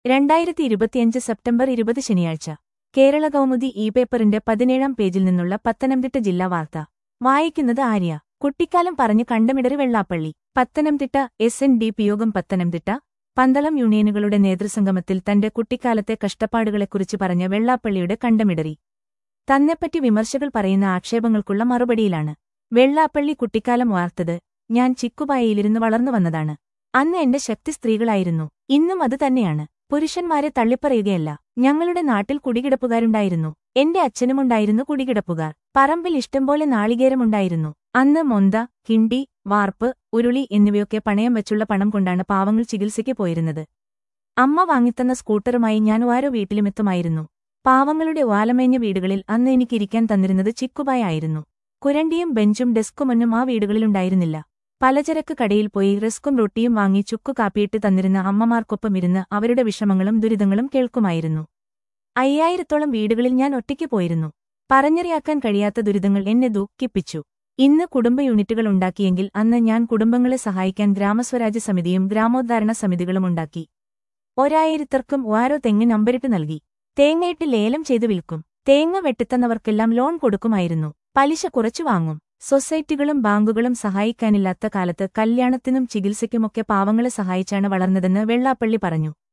രണ്ടായിരത്തി ഇരുപത്തിയഞ്ച് സെപ്റ്റംബർ ഇരുപത് ശനിയാഴ്ച കേരള കൗമുദി ഇ പേപ്പറിന്റെ പതിനേഴാം പേജിൽ നിന്നുള്ള പത്തനംതിട്ട ജില്ലാ വാർത്ത വായിക്കുന്നത് ആര്യ കുട്ടിക്കാലം പറഞ്ഞ് കണ്ടമിടറി Vellappally Pathanamthitta S N D P യോഗം പത്തനംതിട്ട പന്തളം യൂണിയനുകളുടെ നേതൃസംഗമത്തിൽ തന്റെ കുട്ടിക്കാലത്തെ കഷ്ടപ്പാടുകളെക്കുറിച്ച് പറഞ്ഞ വെള്ളാപ്പള്ളിയുടെ കണ്ടമിടറി തന്നെപ്പറ്റി വിമർശകൾ പറയുന്ന ആക്ഷേപങ്ങൾക്കുള്ള മറുപടിയിലാണ് വെള്ളാപ്പള്ളി കുട്ടിക്കാലം വാർത്തത് ഞാൻ ചിക്കുപായയിലിരുന്ന് വളർന്നു വന്നതാണ് അന്ന് എന്റെ ശക്തി സ്ത്രീകളായിരുന്നു ഇന്നും അത് തന്നെയാണ് പുരുഷന്മാരെ തള്ളിപ്പറയുകയല്ല ഞങ്ങളുടെ നാട്ടിൽ കുടികിടപ്പുകാരുണ്ടായിരുന്നു എന്റെ അച്ഛനുമുണ്ടായിരുന്നു കുടികിടപ്പുകാർ പറമ്പിൽ ഇഷ്ടംപോലെ നാളികേരമുണ്ടായിരുന്നു അന്ന് മൊന്ത കിണ്ടി വാർപ്പ് ഉരുളി എന്നിവയൊക്കെ പണയം വെച്ചുള്ള പണം കൊണ്ടാണ് പാവങ്ങൾ ചികിത്സയ്ക്ക് പോയിരുന്നത് അമ്മ വാങ്ങിത്തന്ന സ്കൂട്ടറുമായി ഞാൻ ഓരോ വീട്ടിലുമെത്തുമായിരുന്നു പാവങ്ങളുടെ വാലമേഞ്ഞ വീടുകളിൽ അന്ന് എനിക്കിരിക്കാൻ തന്നിരുന്നത് ചിക്കുപായായിരുന്നു കുരണ്ടിയും ബെഞ്ചും ഡെസ്കുമൊന്നും ആ വീടുകളിലുണ്ടായിരുന്നില്ല പലചരക്ക് കടയിൽ പോയി റിസ്ക്കും റൊട്ടിയും വാങ്ങി ചുക്കു കാപ്പിയിട്ട് തന്നിരുന്ന അമ്മമാർക്കൊപ്പം ഇരുന്ന് അവരുടെ വിഷമങ്ങളും ദുരിതങ്ങളും കേൾക്കുമായിരുന്നു അയ്യായിരത്തോളം വീടുകളിൽ ഞാൻ ഒറ്റയ്ക്ക് പോയിരുന്നു പറഞ്ഞറിയാക്കാൻ കഴിയാത്ത ദുരിതങ്ങൾ എന്നെ ദുഃഖിപ്പിച്ചു ഇന്ന് കുടുംബ യൂണിറ്റുകൾ ഉണ്ടാക്കിയെങ്കിൽ അന്ന് ഞാൻ കുടുംബങ്ങളെ സഹായിക്കാൻ ഗ്രാമസ്വരാജ്യ സമിതിയും ഗ്രാമോദ്ധാരണ സമിതികളും ഉണ്ടാക്കി ഒരായിരത്തർക്കും ഓരോ തെങ്ങിന് അമ്പരിട്ട് നൽകി തേങ്ങയിട്ട് ലേലം ചെയ്തു വിൽക്കും തേങ്ങ വെട്ടിത്തന്നവർക്കെല്ലാം ലോൺ കൊടുക്കുമായിരുന്നു പലിശ കുറച്ചു വാങ്ങും സൊസൈറ്റികളും ബാങ്കുകളും സഹായിക്കാനില്ലാത്ത കാലത്ത് കല്യാണത്തിനും ചികിത്സയ്ക്കുമൊക്കെ പാവങ്ങളെ സഹായിച്ചാണ് വളർന്നതെന്ന് വെള്ളാപ്പള്ളി പറഞ്ഞു